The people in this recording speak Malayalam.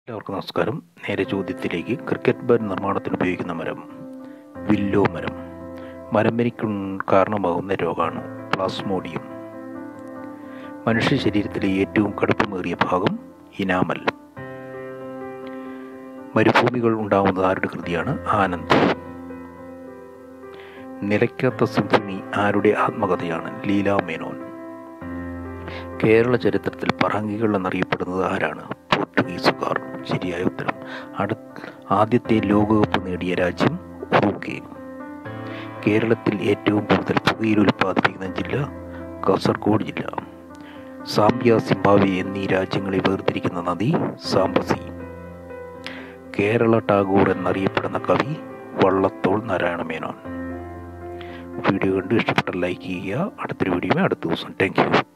എല്ലാവർക്കും നമസ്കാരം നേരെ ചോദ്യത്തിലേക്ക് ക്രിക്കറ്റ് ബാറ്റ് നിർമ്മാണത്തിന് ഉപയോഗിക്കുന്ന മരം വില്ലോ മരം മരമ്പനിക്ക് കാരണമാകുന്ന രോഗമാണ് പ്ലാസ്മോഡിയം മനുഷ്യ ശരീരത്തിലെ ഏറ്റവും കടുപ്പമേറിയ ഭാഗം ഇനാമൽ മരുഭൂമികൾ ഉണ്ടാവുന്നത് ആരുടെ കൃതിയാണ് ആനന്ദ് നിലയ്ക്കാത്ത സിംഫണി ആരുടെ ആത്മകഥയാണ് ലീലാ മേനോൻ കേരള ചരിത്രത്തിൽ പറങ്കികൾ എന്നറിയപ്പെടുന്നത് ആരാണ് പോർട്ടുഗീസുകാർ ശരിയായ ഉത്തരം അടു ആദ്യത്തെ ലോകകപ്പ് നേടിയ രാജ്യം ഉറുഗ്വേ കേരളത്തിൽ ഏറ്റവും കൂടുതൽ പുകയില ഉൽപ്പാദിപ്പിക്കുന്ന ജില്ല കാസർഗോഡ് ജില്ല സാംബിയ സിംബാബ്വെ എന്നീ രാജ്യങ്ങളെ വേർതിരിക്കുന്ന നദി സാംബസി കേരള ടാഗോർ എന്നറിയപ്പെടുന്ന കവി വള്ളത്തോൾ നാരായണ മേനോൻ വീഡിയോ കണ്ട് ഇഷ്ടപ്പെട്ട ലൈക്ക് ചെയ്യുക അടുത്തൊരു വീഡിയോ അടുത്ത ദിവസം താങ്ക് യു